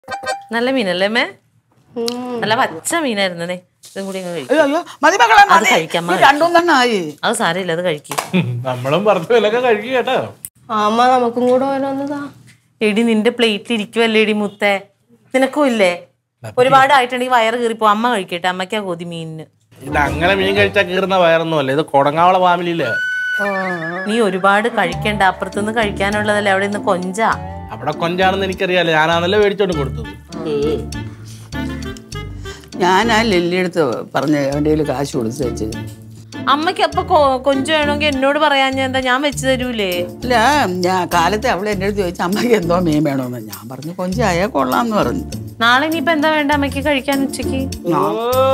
നല്ല മീനല്ലേ അമ്മേ നല്ല പച്ച മീനായിരുന്നേ ഇതും കൂടി അങ്ങ് കഴിക്കും അയ്യോ അയ്യോ മതി മകളെ അത് മതി കഴിക്കാം, ഈ രണ്ടും തന്നെ ആയി അത് സാരമില്ല അത് കഴിക്കും നമ്മളും പറഞ്ഞ പോലൊക്കെ കഴിക്കുക കേട്ടോ അമ്മ നമുക്കും കൂടെ ഓരോന്നതാ എടി നിന്റെ പ്ലേറ്റിൽ ഇരിക്കുവല്ലേ എടി മുത്തേ നിനക്കും ഇല്ലേ ഒരുപാട് ആയിട്ടുണ്ടെങ്കിൽ വയറ് കീറിപ്പോ അമ്മ കഴിക്കട്ടെ അമ്മയ്ക്കാ കൊതി മീനിന് ഇത് അങ്ങനെ മീൻ കഴിച്ചാൽ കീറുന്ന വയറൊന്നും അല്ല ഇത് കൊടങ്ങാവള ഫാമിലിയില് നീ ഒരുപാട് കഴിക്കണ്ട അപ്പുറത്തുനിന്ന് കഴിക്കാനുള്ളതല്ലേ അവിടെ നിന്ന് കൊഞ്ചാ അവിടെ കൊഞ്ചാണെന്ന് എനിക്കറിയാലോ ഞാനാണല്ലോ മേടിച്ചോണ്ട് കൊടുത്തത് ഞാൻ ആ ലില്ലിയെടുത്ത് പറഞ്ഞ് അവൻ്റെ കയ്യിൽ കാശ് കൊടുത്ത് വെച്ചത് അമ്മയ്ക്ക് അപ്പൊ കൊ- കൊഞ്ച് വേണമെങ്കിൽ എന്നോട് പറയാൻ ഞാൻ എന്താ ഞാൻ വെച്ച് തരൂലേ ഇല്ല ഞാൻ കാലത്തെ അവൾ എൻ്റെ അടുത്ത് ചോദിച്ചു അമ്മയ്ക്ക് എന്തോ മീൻ വേണമെന്ന് ഞാൻ പറഞ്ഞു കൊഞ്ചായാൽ കൊള്ളാമെന്ന് പറഞ്ഞു നാളെ ഇനിയിപ്പോ എന്താ വേണ്ട അമ്മയ്ക്ക് കഴിക്കാൻ ഉച്ചക്ക് ഓ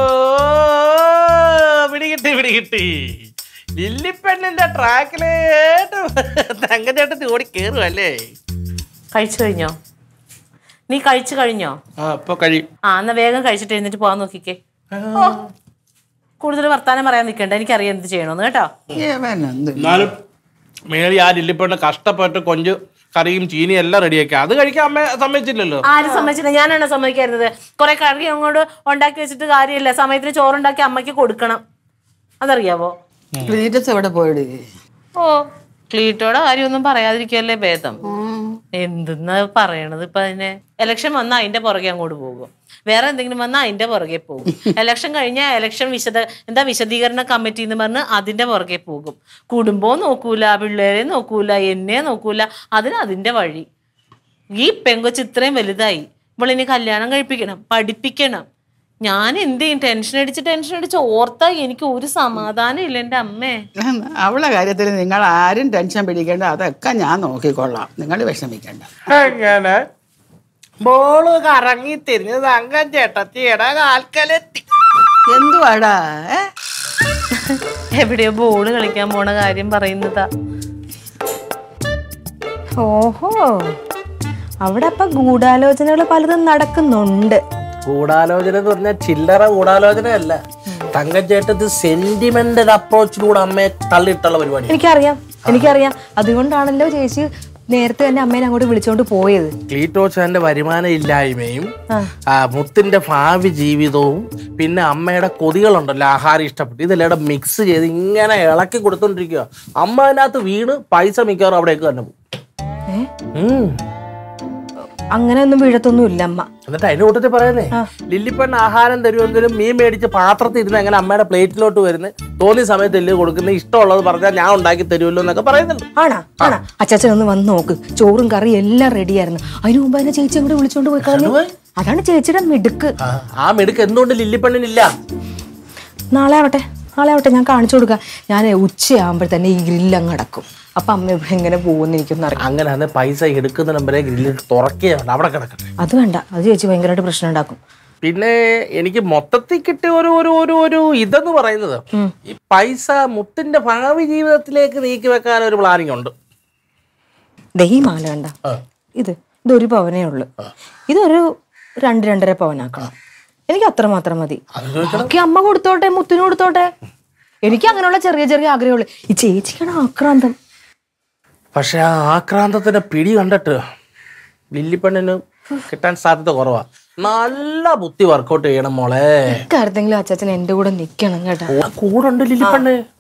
പിടികിട്ടി പിടികിട്ടി ലില്ലിപ്പെണ്ണിന്റെ ട്രാക്കിലേട്ട് തങ്കച്ചേട്ടത്തി ഓടി കേറുവല്ലേ കഴിച്ചു കഴിഞ്ഞോ നീ കഴിച്ചു കഴിഞ്ഞോ ആ ഇപ്പൊ കഴി ആ എന്നാ വേഗം കഴിച്ചിട്ട് എഴുന്നേറ്റ് പോവാൻ നോക്കിക്കേ ഓ കൂടുതൽ വർത്താനം പറയാൻ നിൽക്കണ്ട എനിക്കറിയാം എന്ത് ചെയ്യണമെന്ന് കേട്ടോ ഏവൻ എന്ത് എന്നാലും മേളി ആ ലില്ലിപ്പെണ്ണ് കഷ്ടപ്പെട്ട് കൊഞ്ച് കറിയും ചീനിയും എല്ലാം റെഡിയാക്കി അത് കഴിക്കാൻ അമ്മ സമ്മതിച്ചില്ലല്ലോ ആരും സമ്മതിച്ചില്ല ഞാനാണ് സമ്മതിക്കായിരുന്നത് കുറെ കറി അങ്ങോട്ട് ഉണ്ടാക്കി വെച്ചിട്ട് കാര്യമില്ല സമയത്തിന് ചോറുണ്ടാക്കി അമ്മയ്ക്ക് കൊടുക്കണം അതറിയാവോ ക്ലീറ്റസ് എവിടെ പോയിട് ഓ ക്ലീറ്റോടെ കാര്യമൊന്നും പറയാതിരിക്കല്ലേ ഭേദം എന്തെന്നാ പറയണത് ഇപ്പൊ അതിനെ എലക്ഷൻ വന്നാൽ അതിന്റെ പുറകെ അങ്ങോട്ട് പോകും വേറെ എന്തെങ്കിലും വന്നാൽ അതിന്റെ പുറകെ പോകും എലക്ഷൻ കഴിഞ്ഞാൽ എലക്ഷൻ വിശദ എന്താ വിശദീകരണ കമ്മിറ്റി എന്ന് പറഞ്ഞ് അതിന്റെ പുറകെ പോകും കുടുംബവും നോക്കൂല പിള്ളേരെ നോക്കൂല എന്നെ നോക്കൂല അതിന് അതിന്റെ വഴി ഈ പെങ്കൊച്ച് ഇത്രയും വലുതായി ഇവളിനി കല്യാണം കഴിപ്പിക്കണം പഠിപ്പിക്കണം ഞാൻ എന്ത് ചെയ്യും ടെൻഷൻ അടിച്ച് ടെൻഷൻ അടിച്ച് ഓർത്താ എനിക്ക് ഒരു സമാധാനം ഇല്ല എൻ്റെ അമ്മേ അവളെ കാര്യത്തിൽ നിങ്ങൾ ആരും ടെൻഷൻ പിടിക്കേണ്ട അതൊക്കെ ഞാൻ നോക്കിക്കൊള്ളാം നിങ്ങൾ വിഷമിക്കേണ്ട അങ്ങനെ ബോള് കറങ്ങി തിരിഞ്ഞ് തങ്കം ചേട്ടത്തിയുടെ കാൽക്കലെത്തി എന്തുവാടാ ഏ? എവിടെയോ ബോള് കളിക്കാൻ പോണ കാര്യം പറയുന്നതാ ഓഹോ അവിടെ അപ്പൊ ഗൂഢാലോചനകൾ പലതും നടക്കുന്നുണ്ട് ഗൂഢാലോചന എന്ന് പറഞ്ഞാൽ ചില്ലറ ഗൂഢാലോചന അല്ല തങ്കച്ചേട്ടത്ത് സെന്റിമെന്റൽ അപ്രോച്ചിലൂടെ അമ്മയെ തള്ളിയിട്ടുള്ള പരിപാടി എനിക്കറിയാം എനിക്കറിയാം അതുകൊണ്ടാണല്ലോ ചേച്ചി നേരത്തെ തന്നെ അമ്മേനെ അങ്ങോട്ട് വിളിച്ചോണ്ട് പോയത് ക്ലീറ്റോച്ചാന്റെ വരുമാന ഇല്ലായ്മയും ആ, മുത്തിന്റെ ഭാവി ജീവിതവും പിന്നെ അമ്മയുടെ കൊതികളുണ്ടല്ലോ ആഹാരം ഇഷ്ടപ്പെട്ട് ഇതെല്ലാം മിക്സ് ചെയ്ത് ഇങ്ങനെ ഇളക്കി കൊടുത്തോണ്ടിരിക്കുക അമ്മ അതിനകത്ത് വീണ് പൈസ മിക്കവാറും അവിടേക്ക് തന്നെ പോകും ഉം. അങ്ങനെ ഒന്നും വീഴത്തൊന്നും ഇല്ല അമ്മ എന്നിട്ട് അതിന്റെ കൂട്ടത്തിൽ പറയുന്നേ ലില്ലിപ്പെണ്ണ് ആഹാരം തരുമെങ്കിലും മീൻ മേടിച്ച് പാത്രത്തിൽ ഇരുന്ന് എങ്ങനെ അമ്മയുടെ പ്ലേറ്റിലോട്ട് വരുന്നത് തോന്നിയ സമയത്ത് എല്ലാം കൊടുക്കുന്ന ഇഷ്ടമുള്ളത് പറഞ്ഞാൽ ഞാൻ ഉണ്ടാക്കി തരുമല്ലോ എന്നൊക്കെ പറയുന്നുണ്ട് ആണാ ആണാ അച്ചാച്ചൻ ഒന്ന് വന്ന് നോക്ക് ചോറും കറിയും എല്ലാം റെഡിയായിരുന്നു അതിനു മുമ്പ് അതിനെ ചേച്ചി അങ്ങോട്ട് വിളിച്ചോണ്ട് പോയി കളഞ്ഞു അതാണ് ചേച്ചിയുടെ മിടുക്ക് ആ, ആ മിടുക്ക് എന്തുകൊണ്ട് ലില്ലിപ്പെണ്ണിനില്ല നാളെ ആവട്ടെ നാളെ ആവട്ടെ ഞാൻ കാണിച്ചു കൊടുക്കാം ഞാൻ ഉച്ചയാകുമ്പോൾ തന്നെ ഈ ഗ്രില്ല് അങ്ങ് അടക്കും അപ്പൊ അമ്മ ഇവിടെ എങ്ങനെ പോകുമെന്ന് എനിക്കൊന്നും അറിയാം അങ്ങനെ അന്ന് പൈസ എടുക്കുന്ന നമ്പരെ ഗ്രില്ലിൽ തുറക്കുകയാണ് അവിടെ കിടക്കട്ടെ അത് വേണ്ട അത് ചേച്ചി ഭയങ്കരമായിട്ട് പ്രശ്നം ഉണ്ടാക്കും പിന്നെ എനിക്ക് മൊത്തത്തിൽ കിട്ടിയ ഒരു ഒരു ഒരു ഒരു ഇതെന്ന് പറയുന്നത് ഈ പൈസ മുത്തിന്റെ ഭാവി ജീവിതത്തിലേക്ക് നീക്കി വെക്കാൻ ഒരു പ്ലാനിങ് ഉണ്ട് ദേ ഈ മാല വേണ്ട ഇത് ഇതൊരു പവനേ ഉള്ളു ഇതൊരു രണ്ട് രണ്ടര പവനാക്കണം എനിക്ക് അത്ര മാത്രം മതി ബാക്കി അമ്മ കൊടുത്തോട്ടെ മുത്തിന് കൊടുത്തോട്ടെ എനിക്ക് അങ്ങനെയുള്ള ചെറിയ ചെറിയ ആഗ്രഹമുള്ളു ഈ ചേച്ചിക്കാണ് ആക്രാന്തം പക്ഷെ ആ ആക്രാന്തത്തിന്റെ പിടി കണ്ടിട്ട് ലില്ലിപ്പെണ്ണിന് കിട്ടാൻ സാധ്യത കുറവാ നല്ല ബുദ്ധി വർക്കൗട്ട് ചെയ്യണം മോളെ ഇക്കാര്യത്തെങ്കിലും അച്ചാച്ചൻ എന്റെ കൂടെ നിക്കണം കേട്ടോ കൂടെ ഉണ്ട് ലില്ലിപ്പെണ്ണ്